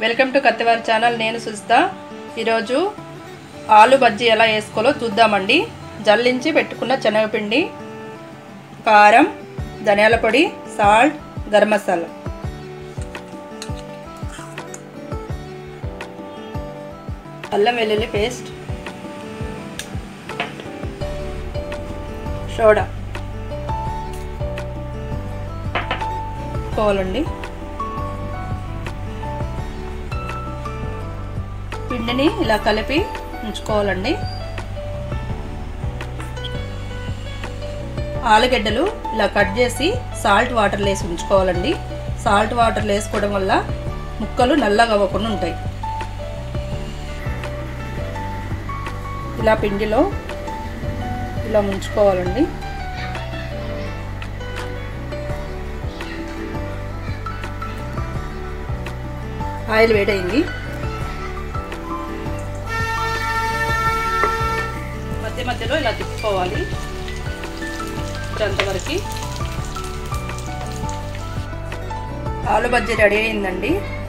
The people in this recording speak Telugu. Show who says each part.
Speaker 1: వెల్కమ్ టు కత్తివారి ఛానల్ నేను సుజిత ఈరోజు ఆలు బజ్జీ ఎలా వేసుకోవాలో చూద్దామండి జల్లించి పెట్టుకున్న శనగపిండి కారం ధనియాల పొడి సాల్ట్ గరం మసాలా అల్లం వెల్లుల్లి పేస్ట్ సోడా కోవాలండి పిండిని ఇలా కలిపి ఉంచుకోవాలండి ఆలుగడ్డలు ఇలా కట్ చేసి సాల్ట్ వాటర్లో వేసి ఉంచుకోవాలండి సాల్ట్ వాటర్లో వేసుకోవడం వల్ల ముక్కలు నల్లగా అవ్వకుండా ఉంటాయి ఇలా పిండిలో ఇలా ముంచుకోవాలండి ఆయిల్ వేడైంది మధ్య మధ్యలో ఇలా తిప్పుకోవాలి అంతవరకు ఆలు బజ్జీ రెడీ అయిందండి